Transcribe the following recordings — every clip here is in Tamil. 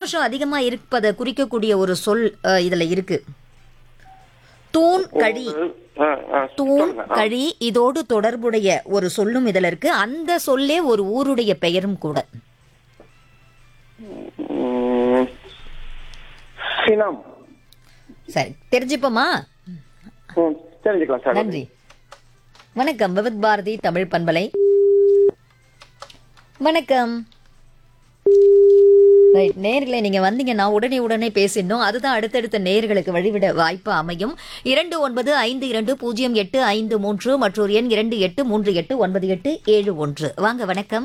ஜலதோஷம் அதிகமா இருப்பதை குறிக்கக்கூடிய ஒரு சொல் அஹ், இதுல இருக்கு தூண் கழி ஆ, ஆ, தூண் சொல்லுங்க. ஆ. கழி இதோடு தொடர்புடைய ஒரு சொல்லும் இதுல இருக்கு அந்த சொல்லே ஒரு ஊருடைய பெயரும் கூட ம், சினம் சரி தெரிஞ்சுப்போமா ம், தெரிஞ்சுக்கலாம் சார் நன்றி வணக்கம் விவித் பாரதி தமிழ் பண்பலை வணக்கம் ரைட் நேர்களை நீங்க வந்தீங்கன்னா உடனே உடனே பேசிடணும் அதுதான் அடுத்தடுத்த நேர்களுக்கு வழிவிட வாய்ப்பு அமையும் இரண்டு ஒன்பது ஐந்து இரண்டு பூஜ்ஜியம் எட்டு ஐந்து மூன்று மற்றொரு எண் இரண்டு எட்டு மூன்று எட்டு ஒன்பது எட்டு ஏழு ஒன்று வாங்க வணக்கம்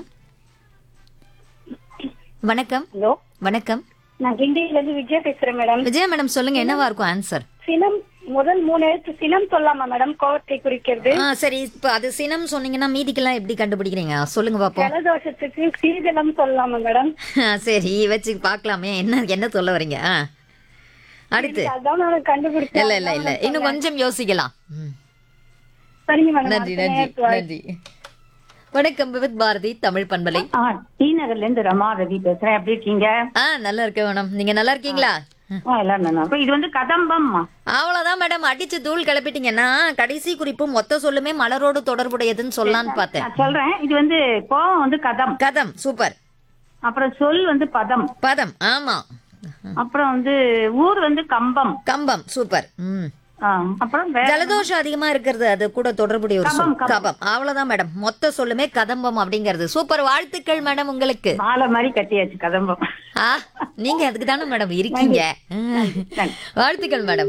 வணக்கம் ஹலோ வணக்கம் நான் கிண்டியில இருந்து விஜயா பேசுறேன் மேடம் விஜயா மேடம் சொல்லுங்க என்னவா இருக்கும் ஆன்சர் சினம் முதல் மூணு எழுத்து சினம் சொல்லாமா மேடம் கோவத்தை குறிக்கிறது ஆ சரி இப்ப அது சினம் சொன்னீங்கன்னா மீதிக்கெல்லாம் எப்படி கண்டுபிடிக்கிறீங்க சொல்லுங்க பாப்போம் ஜலதோஷத்துக்கு சீதளம் சொல்லலாமா மேடம் ஆ, சரி வச்சு பார்க்கலாமே என்ன என்ன சொல்ல வரீங்க ஆ. அடுத்து அதான் நான் கண்டுபிடிச்சேன் இல்ல இல்ல இல்ல இன்னும் கொஞ்சம் யோசிக்கலாம் ம். சரிங்க மேடம் நன்றி அடுத்த நன்றி நேரத்துல நன்றி வணக்கம் விவித் பாரதி தமிழ் பண்பலை ஆ டி நகர்ல இருந்து ரமா ரவி பேசுறேன் எப்படி இருக்கீங்க ஆ நல்லா இருக்கேன் மேடம் நீங்க நல்லா இருக்கீங்களா ஆ எல்லாரும் நல்லா இருக்கும். இது வந்து கதம்பம் அவ்வளவுதான் மேடம் அடிச்சு தூள் கிளப்பிட்டீங்கன்னா கடைசி குறிப்பு மொத்த சொல்லுமே மலரோடு தொடர்புடையதுன்னு சொல்லலான்னு பார்த்தேன் நான் சொல்றேன் இது வந்து கோவம் வந்து கதம் கதம் சூப்பர் அப்புறம் சொல் வந்து பதம் பதம் ஆமா அப்புறம் வந்து ஊர் வந்து கம்பம் கம்பம் சூப்பர் ம் ஆ, அப்புறம் வே- ஜலதோஷம் அதிகமா இருக்கிறது அது கூட தொடர்புடைய ஒரு சொல் கபம், கபம் அவ்வளவுதான் மேடம் மொத்த சொல்லுமே கதம்பம் அப்படிங்கிறது சூப்பர் வாழ்த்துக்கள் மேடம் உங்களுக்கு மாலை மாதிரி கட்டியாச்சு கதம்பம் ஆ நீங்க அதுக்கு தானே மேடம் இருக்கீங்க ம். நன்றி. வாழ்த்துக்கள் மேடம்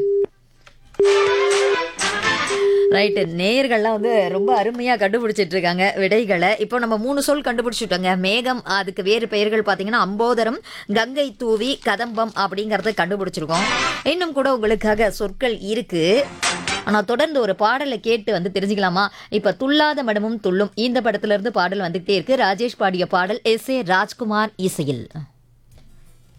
ரைட்டு நேயர்கள்லாம் வந்து ரொம்ப அருமையா கண்டுபிடிச்சிட்டு இருக்காங்க விடைகளை இப்போ நம்ம மூணு சொல் கண்டுபிடிச்சிட்டோங்க மேகம் அதுக்கு வேறு பெயர்கள் பார்த்தீங்கன்னா அம்போதரம் கங்கை தூவி கதம்பம் அப்படிங்கறத கண்டுபிடிச்சிருக்கோம் இன்னும் கூட உங்களுக்காக சொற்கள் இருக்கு ஆனா தொடர்ந்து ஒரு பாடலை கேட்டு வந்து தெரிஞ்சுக்கலாமா இப்ப துள்ளாத மடமும் துள்ளும் இந்த படத்துல இருந்து பாடல் வந்துகிட்டே இருக்கு ராஜேஷ் பாடிய பாடல் எஸ் ஏ ராஜ்குமார் இசையில்